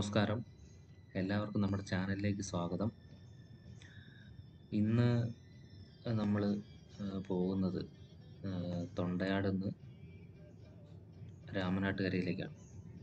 നമസ്കാരം എല്ലാവർക്കും നമ്മുടെ ചാനലിലേക്ക് സ്വാഗതം ഇന്ന് നമ്മൾ പോകുന്നത് തൊണ്ടയാട് നിന്ന് രാമനാട്ടുകരയിലേക്കാണ്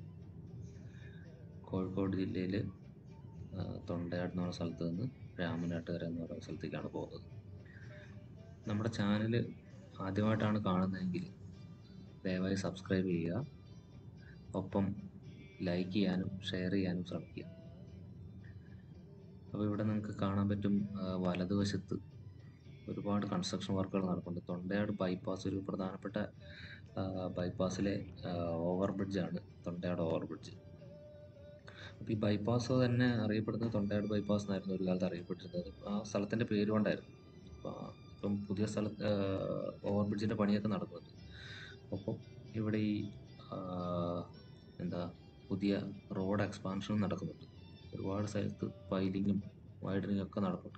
കോഴിക്കോട് ജില്ലയിൽ തൊണ്ടയാട് എന്ന് പറഞ്ഞ സ്ഥലത്ത് നിന്ന് രാമനാട്ടുകര എന്ന് പറയുന്ന സ്ഥലത്തേക്കാണ് പോകുന്നത് നമ്മുടെ ചാനൽ ആദ്യമായിട്ടാണ് കാണുന്നതെങ്കിൽ ദയവായി സബ്സ്ക്രൈബ് ചെയ്യുക ഒപ്പം ലൈക്ക് ചെയ്യാനും ഷെയർ ചെയ്യാനും ശ്രമിക്കുക അപ്പോൾ ഇവിടെ നിങ്ങൾക്ക് കാണാൻ പറ്റും ആ, വലതുവശത്ത് ഒരുപാട് കൺസ്ട്രക്ഷൻ വർക്കുകൾ നടക്കുന്നുണ്ട് തൊണ്ടയാട് ബൈപ്പാസ് ഒരു പ്രധാനപ്പെട്ട ആ, ബൈപ്പാസിലെ ഓവർ ബ്രിഡ്ജാണ് തൊണ്ടയാട് ഓവർ ബ്രിഡ്ജ് അപ്പോൾ ഈ ബൈപ്പാസ് തന്നെ അറിയപ്പെടുന്നത് തൊണ്ടയാട് ബൈപ്പാസ് എന്നായിരുന്നു ഒരു കാലത്ത് അറിയപ്പെട്ടിരുന്നത് ആ സ്ഥലത്തിൻ്റെ പേര് കൊണ്ടായിരുന്നു അപ്പോൾ ആ, ഇപ്പം പുതിയ സ്ഥല ഓവർ ബ്രിഡ്ജിൻ്റെ പണിയൊക്കെ നടക്കുന്നുണ്ട് ഒപ്പം ഇവിടെ ഈ ആ, എന്താ പുതിയ റോഡ് എക്സ്പാൻഷനും നടക്കുന്നുണ്ട് ഒരുപാട് സ്ഥലത്ത് പൈലിങ്ങും വൈഡനിങ്ങും ഒക്കെ നടക്കുന്നുണ്ട്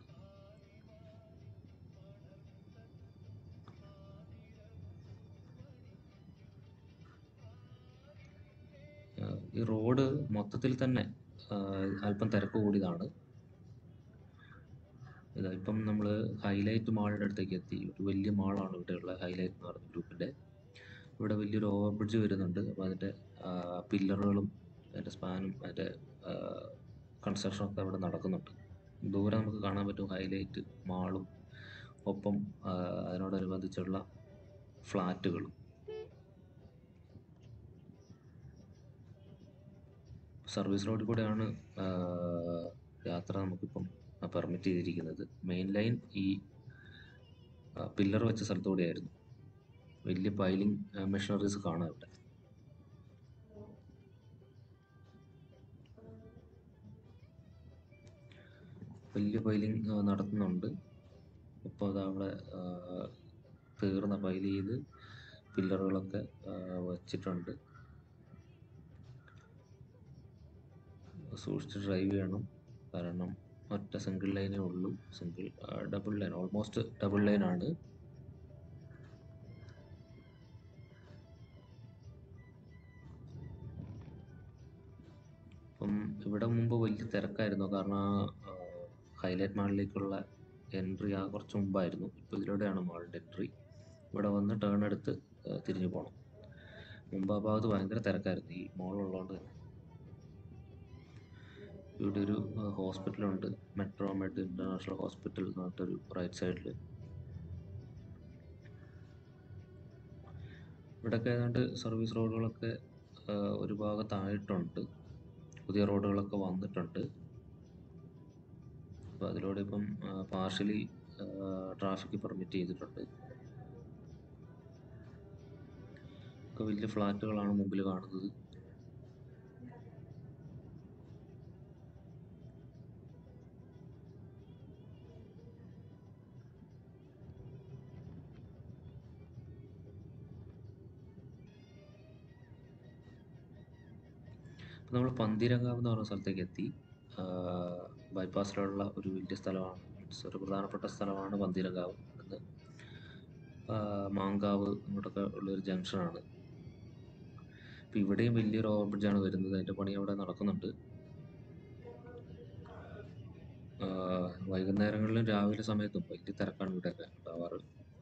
ആ, ഈ റോഡ് മൊത്തത്തിൽ തന്നെ ആ, അല്പം തിരക്ക് കൂടിയതാണ് ഇതാ ഇപ്പം നമ്മൾ ഹൈലൈറ്റ് മാളിൻ്റെ അടുത്തേക്ക് എത്തി ഒരു വലിയ മാളാണ് ഇവിടെയുള്ള ഹൈലൈറ്റ് എന്ന് പറയുന്ന ഗ്രൂപ്പിൻ്റെ ഇവിടെ വലിയൊരു ഓവർ ബ്രിഡ്ജ് വരുന്നുണ്ട് അപ്പോൾ അതിൻ്റെ പില്ലറുകളും അതിൻ്റെ സ്പാനും അതിൻ്റെ കൺസ്ട്രക്ഷൻ ഒക്കെ ഇവിടെ നടക്കുന്നുണ്ട് ദൂരെ നമുക്ക് കാണാൻ പറ്റും ഹൈലൈറ്റ് മാളും ഒപ്പം ആ, അതിനോടനുബന്ധിച്ചുള്ള ഫ്ലാറ്റുകളും സർവീസ് റോഡിൽ കൂടെയാണ് ആ, യാത്ര നമുക്കിപ്പം പെർമിറ്റ് ചെയ്തിരിക്കുന്നത് മെയിൻ ലൈൻ ഈ പില്ലർ വെച്ച സ്ഥലത്തുകൂടിയായിരുന്നു വലിയ പൈലിംഗ് മെഷീനറീസ് കാണാം ഇവിടെ വലിയ പൈലിംഗ് നടത്തുന്നുണ്ട് ഇപ്പോൾ അത് അവിടെ ആ, തീർന്ന പൈൽ ചെയ്ത് പില്ലറുകളൊക്കെ ആ, വച്ചിട്ടുണ്ട് സൂക്ഷിച്ച് ഡ്രൈവ് ചെയ്യണം കാരണം ഒറ്റ സിംഗിൾ ലൈനേ ഉള്ളൂ single double line almost double line ആണ് അപ്പം ഇവിടെ മുമ്പ് വലിയ തിരക്കായിരുന്നു കാരണം ആ ഹൈലൈറ്റ് മാളിലേക്കുള്ള എൻട്രി ആ കുറച്ച് മുമ്പായിരുന്നു ഇപ്പോൾ ഇതിലൂടെയാണ് മാളിൻ്റെ എൻട്രി ഇവിടെ വന്ന് ടേൺ എടുത്ത് ആ, തിരിഞ്ഞു പോകണം മുമ്പ് ആ ഭാഗത്ത് ഭയങ്കര തിരക്കായിരുന്നു ഈ മോളുള്ളതുകൊണ്ട് തന്നെ ഇവിടെ ഒരു ഹോസ്പിറ്റലുണ്ട് മെട്രോ മെഡ് ഇൻ്റർനാഷണൽ ഹോസ്പിറ്റൽ എന്ന് പറഞ്ഞിട്ടൊരു റൈറ്റ് സൈഡിൽ ഇവിടെയൊക്കെ ഏതാണ്ട് സർവീസ് റോഡുകളൊക്കെ ആ, ഒരു ഭാഗത്തായിട്ടുണ്ട് പുതിയ റോഡുകളൊക്കെ വന്നിട്ടുണ്ട് അപ്പോൾ അതിലൂടെ ഇപ്പം പാർഷ്യലി ട്രാഫിക് പെർമിറ്റ് ചെയ്തിട്ടുണ്ട് ഒക്കെ വലിയ ഫ്ലാറ്റുകളാണ് മുമ്പിൽ കാണുന്നത് അപ്പോൾ നമ്മൾ പന്തീരങ്കാവ് എന്ന് പറഞ്ഞ സ്ഥലത്തേക്ക് എത്തി ബൈപ്പാസിലുള്ള ഒരു വലിയ സ്ഥലമാണ് മീൻസ് ഒരു പ്രധാനപ്പെട്ട സ്ഥലമാണ് പന്തീരങ്കാവ് ഇവിടുന്ന് ആ, മാങ്കാവ് ഇങ്ങോട്ടൊക്കെ ഉള്ളൊരു ജംഗ്ഷനാണ് അപ്പോൾ ഇവിടെയും വലിയൊരു ഓവർ ബ്രിഡ്ജാണ് വരുന്നത് അതിൻ്റെ പണി അവിടെ നടക്കുന്നുണ്ട് ആ, വൈകുന്നേരങ്ങളിലും രാവിലെ സമയത്തും വലിയ തിരക്കാണ് ഇവിടെയൊക്കെ ഉണ്ടാവാറ്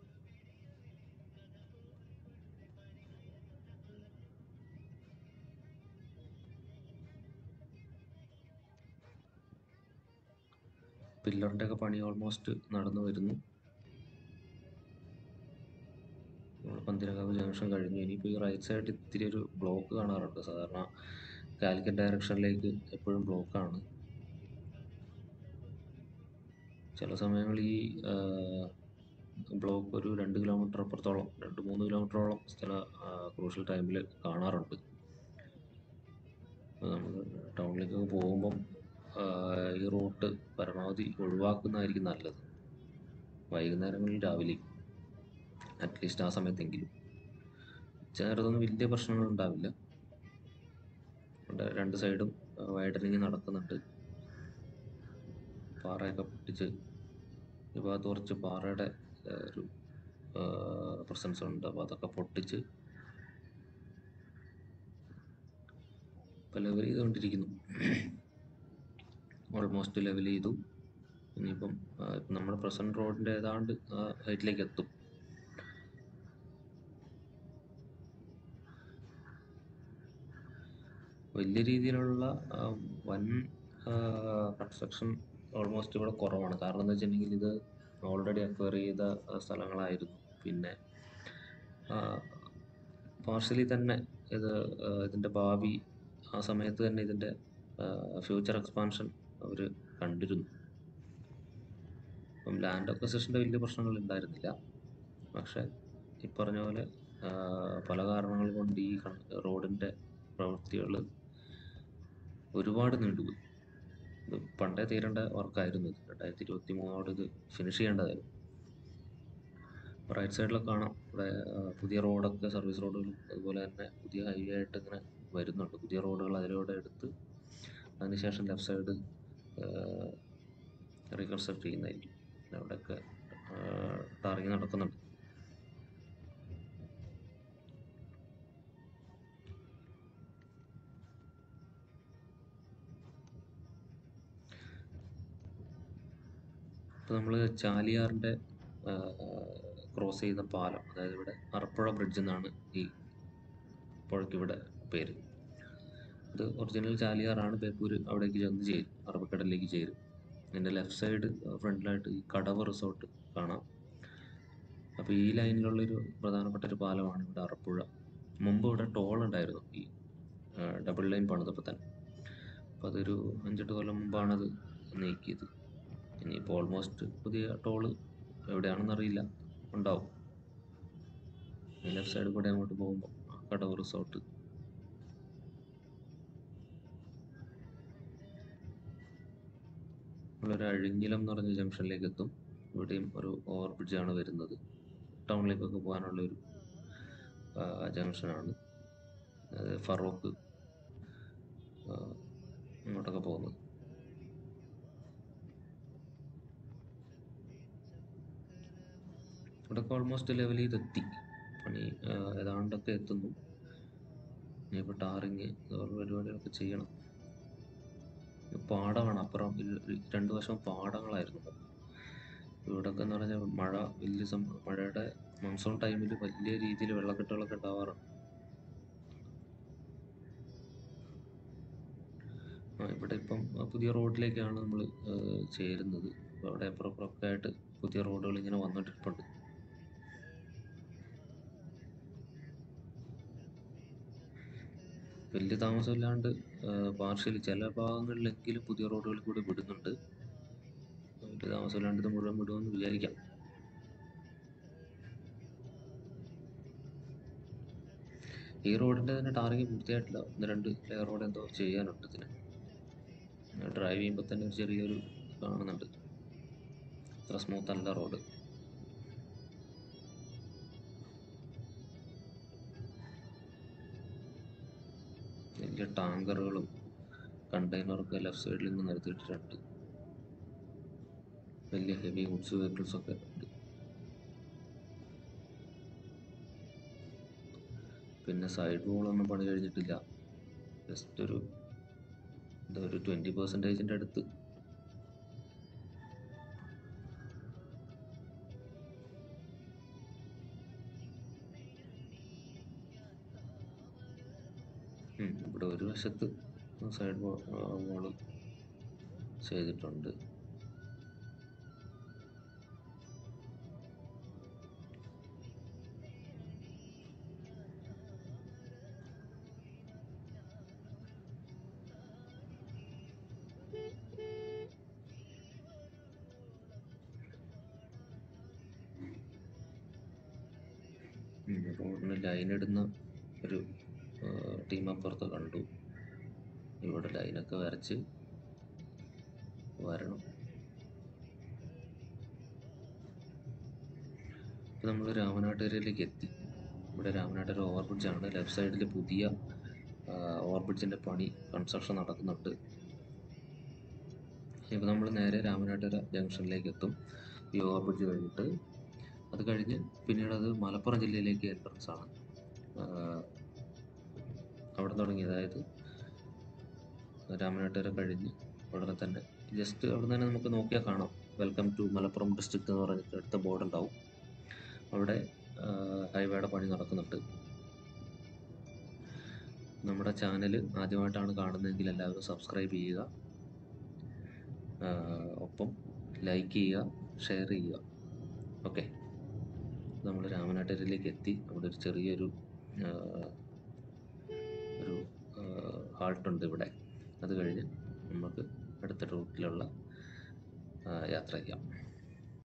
പില്ലറിൻ്റെ ഒക്കെ പണി ഓൾമോസ്റ്റ് നടന്നു വരുന്നു നമ്മൾ പന്തിരങ്കാവ് ജംഗ്ഷൻ കഴിഞ്ഞു ഇനിയിപ്പോൾ ഈ റൈറ്റ് സൈഡിൽ ഇത്തിരി ഒരു ബ്ലോക്ക് കാണാറുണ്ട് സാധാരണ കാലിക്കറ്റ് ഡയറക്ഷനിലേക്ക് എപ്പോഴും ബ്ലോക്കാണ് ചില സമയങ്ങളിൽ ഈ ബ്ലോക്ക് ഒരു രണ്ട് കിലോമീറ്റർ അപ്പുറത്തോളം രണ്ട് മൂന്ന് കിലോമീറ്ററോളം ചില ക്രൂഷ്യൽ ടൈമിൽ കാണാറുണ്ട് അപ്പോൾ നമ്മൾ ടൗണിലേക്കൊക്കെ പോകുമ്പം ആ, ഈ റൂട്ട് പരമാവധി ഒഴിവാക്കുന്നതായിരിക്കും നല്ലത് വൈകുന്നേരങ്ങളിൽ രാവിലെയും അറ്റ്ലീസ്റ്റ് ആ സമയത്തെങ്കിലും ഉച്ചനേരത്തൊന്നും വലിയ പ്രശ്നങ്ങൾ ഉണ്ടാവില്ല ഇവിടെ രണ്ട് സൈഡും വൈഡനിങ് നടക്കുന്നുണ്ട് പാറയൊക്കെ പൊട്ടിച്ച് ഈ ഭാഗത്ത് കുറച്ച് പാറയുടെ ആ, ഒരു പ്രസൻസ് ഉണ്ട് അപ്പോൾ അതൊക്കെ പൊട്ടിച്ച് ഇപ്പോൾ ലെവൽ ചെയ്തുകൊണ്ടിരിക്കുന്നു ഓൾമോസ്റ്റ് ലെവൽ ചെയ്തു ഇനിയിപ്പം ആ, ഇപ്പം നമ്മുടെ പ്രസൻറ്റ് റോഡിൻ്റെ ഏതാണ്ട് ഹൈറ്റിലേക്ക് എത്തും വലിയ രീതിയിലുള്ള ആ, വൻ കൺസ്ട്രക്ഷൻ ഓൾമോസ്റ്റ് ഇവിടെ കുറവാണ് കാരണം എന്ന് വെച്ചിട്ടുണ്ടെങ്കിൽ ഇത് ഓൾറെഡി അക്വയർ ചെയ്ത ആ, സ്ഥലങ്ങളായിരുന്നു പിന്നെ പാർഷ്യലി തന്നെ ഇത് ആ, ഇതിൻ്റെ ഭാവി ആ സമയത്ത് തന്നെ ഇതിൻ്റെ ഫ്യൂച്ചർ എക്സ്പാൻഷൻ അവർ കണ്ടിരുന്നു അപ്പം ലാൻഡ് അക്വസിഷൻ്റെ വലിയ പ്രശ്നങ്ങൾ ഉണ്ടായിരുന്നില്ല പക്ഷേ ഈ പറഞ്ഞ പോലെ ആ, പല കാരണങ്ങൾ കൊണ്ട് ഈ റോഡിൻ്റെ പ്രവൃത്തികൾ ഒരുപാട് നീണ്ടുപോയി ഇത് പണ്ടേ തീരേണ്ട വർക്കായിരുന്നു ഇത് രണ്ടായിരത്തി ഇരുപത്തി മൂന്നോട് ഇത് ഫിനിഷ് ചെയ്യേണ്ടതായിരുന്നു റൈറ്റ് സൈഡിലൊക്കെ കാണാം ഇവിടെ ആ, പുതിയ റോഡൊക്കെ സർവീസ് റോഡുകളും അതുപോലെ തന്നെ പുതിയ ഹൈവേ ആയിട്ട് ഇങ്ങനെ വരുന്നുണ്ട് പുതിയ റോഡുകൾ അതിലൂടെ എടുത്ത് അതിനുശേഷം ലെഫ്റ്റ് സൈഡ് റീകൺസ്ട്രക്ട് ചെയ്യുന്നതായിരിക്കും അവിടെയൊക്കെ ടാറിങ് നടക്കുന്നുണ്ട് ഇപ്പോൾ നമ്മൾ ചാലിയാറിൻ്റെ ക്രോസ് ചെയ്യുന്ന പാലം അതായത് ഇവിടെ അറപ്പുഴ ബ്രിഡ്ജ് എന്നാണ് ഈ പുഴയ്ക്ക് ഇവിടെ പേര് ഇത് ഒറിജിനൽ ചാലിയാറാണ് ബേപ്പൂർ അവിടേക്ക് ചെന്ന് ചേരും അറബിക്കടലിലേക്ക് ചേരും ഇതിൻ്റെ ലെഫ്റ്റ് സൈഡ് ഫ്രണ്ടിലായിട്ട് ഈ കടവ് റിസോർട്ട് കാണാം അപ്പോൾ ഈ ലൈനിലുള്ളൊരു പ്രധാനപ്പെട്ട ഒരു പാലമാണ് ഇവിടെ അറപ്പുഴ മുമ്പ് ഇവിടെ ടോൾ ഉണ്ടായിരുന്നു ഈ ഡബിൾ ലൈൻ പണിതപ്പോൾ തന്നെ അപ്പോൾ അതൊരു അഞ്ചെട്ട് കൊല്ലം മുമ്പാണ് അത് നീക്കിയത് ഇനിയിപ്പോൾ ഓൾമോസ്റ്റ് പുതിയ ടോള് എവിടെയാണെന്ന് അറിയില്ല ഉണ്ടാവും ലെഫ്റ്റ് സൈഡിൽ കൂടെ അങ്ങോട്ട് പോകുമ്പോൾ കടവ് റിസോർട്ട് നമ്മളൊരു അഴിഞ്ഞിലം എന്ന് പറഞ്ഞ ജംഗ്ഷനിലേക്ക് എത്തും ഇവിടെയും ഒരു ഓവർ ബ്രിഡ്ജാണ് വരുന്നത് ടൗണിലേക്കൊക്കെ പോകാനുള്ള ഒരു ജംഗ്ഷനാണ് അത് ഫറോക്ക് ആ, ഇങ്ങോട്ടൊക്കെ പോകുന്നത് ഇവിടെയൊക്കെ ഓൾമോസ്റ്റ് ലെവൽ ചെയ്തെത്തി പണി ആ, ഏതാണ്ടൊക്കെ എത്തുന്നു ഇനിയിപ്പോൾ ടാറിങ് അതുപോലെ പരിപാടികളൊക്കെ ചെയ്യണം ഇത് പാടമാണ് അപ്പുറം ഇരു- ഇരു- രണ്ട് വശവും പാടങ്ങളായിരുന്നു ഇവിടെയൊക്കെ എന്ന് പറഞ്ഞാൽ മഴ വലിയ സം മഴയുടെ മൺസൂൺ ടൈമിൽ വലിയ രീതിയിൽ വെള്ളക്കെട്ടുകളൊക്കെ ഉണ്ടാവാറുണ്ട് ആ ഇവിടെ ഇപ്പം ആ, പുതിയ റോഡിലേക്കാണ് നമ്മൾ ചേരുന്നത് അപ്പോൾ അവിടെ അപ്പുറം ഇപ്പുറമൊക്കെ ആയിട്ട് പുതിയ റോഡുകൾ ഇങ്ങനെ വന്നിട്ടിരിപ്പുണ്ട് വലിയ താമസമില്ലാണ്ട് പാർഷ്യലി ചില ഭാഗങ്ങളിലെങ്കിലും പുതിയ റോഡുകളിൽ കൂടി വിടുന്നുണ്ട് വലിയ താമസമില്ലാണ്ട് ഇത് മുഴുവൻ വിടുമെന്ന് വിചാരിക്കാം ഈ റോഡിൻ്റെ തന്നെ ടാറിങ് പൂർത്തിയായിട്ടില്ല ഒന്ന് രണ്ട് ലെയർ റോഡ് എന്തോ ചെയ്യാനുണ്ട് ഇതിന് ഡ്രൈവ് ചെയ്യുമ്പോൾ തന്നെ ഒരു ചെറിയൊരു കാണുന്നുണ്ട് അത്ര സ്മൂത്ത് അല്ല റോഡ് വലിയ ടാങ്കറുകളും കണ്ടെയ്നറൊക്കെ ലെഫ്റ്റ് സൈഡിൽ നിന്ന് നിരത്തിയിട്ടിട്ടുണ്ട് വലിയ ഹെവി ഗുഡ്സ് വെഹിക്കിൾസ് ഒക്കെ ഉണ്ട് പിന്നെ സൈഡ് വോളൊന്നും പണി കഴിഞ്ഞിട്ടില്ല ജസ്റ്റ് ഒരു എന്താ ഒരു ട്വൻറ്റി പെർസെൻറ്റേജിൻ്റെ അടുത്ത് ഉം, ഇവിടെ ഒരു വശത്ത് സൈഡ് വാള് ചെയ്തിട്ടുണ്ട് ഉം, റോഡിന് ലൈൻ ഇടുന്ന ഒരു ടീം അപ്പുറത്ത് കണ്ടു ഇവിടെ ലൈനൊക്കെ വരച്ച് വരണം ഇപ്പം നമ്മൾ രാമനാട്ടുകരയിലേക്ക് എത്തി ഇവിടെ രാമനാട്ടുകര ഓവർ ബ്രിഡ്ജാണ് ലെഫ്റ്റ് സൈഡിൽ പുതിയ ഓവർ ബ്രിഡ്ജിൻ്റെ പണി കൺസ്ട്രക്ഷൻ നടക്കുന്നുണ്ട് ഇപ്പോൾ നമ്മൾ നേരെ രാമനാട്ടുകര ജംഗ്ഷനിലേക്ക് എത്തും ഈ ഓവർ ബ്രിഡ്ജ് കഴിഞ്ഞിട്ട് അത് കഴിഞ്ഞ് പിന്നീട് അത് മലപ്പുറം ജില്ലയിലേക്ക് എൻട്രൻസ് ആണ് ആഹ് അവിടെ തുടങ്ങി അതായത് രാമനാട്ടുകര കഴിഞ്ഞ് ഉടനെ തന്നെ ജസ്റ്റ് അവിടെ നിന്ന് തന്നെ നമുക്ക് നോക്കിയാൽ കാണാം വെൽക്കം ടു മലപ്പുറം ഡിസ്ട്രിക്റ്റ് എന്ന് പറഞ്ഞിട്ട് അടുത്ത ബോർഡ് ഉണ്ടാവും അവിടെ ഹൈവേയുടെ പണി നടക്കുന്നുണ്ട് നമ്മുടെ ചാനൽ ആദ്യമായിട്ടാണ് കാണുന്നതെങ്കിൽ എല്ലാവരും സബ്സ്ക്രൈബ് ചെയ്യുക ആഹ് ഒപ്പം ലൈക്ക് ചെയ്യുക ഷെയർ ചെയ്യുക ഓക്കെ നമ്മൾ രാമനാട്ടുകരയിലേക്ക് എത്തി അവിടെ ഒരു ചെറിയൊരു ആഹ്, ഒരു ഹാൾട്ടുണ്ട് ഇവിടെ അത് കഴിഞ്ഞ് നമുക്ക് അടുത്ത റൂട്ടിലുള്ള ആഹ്, യാത്ര ചെയ്യാം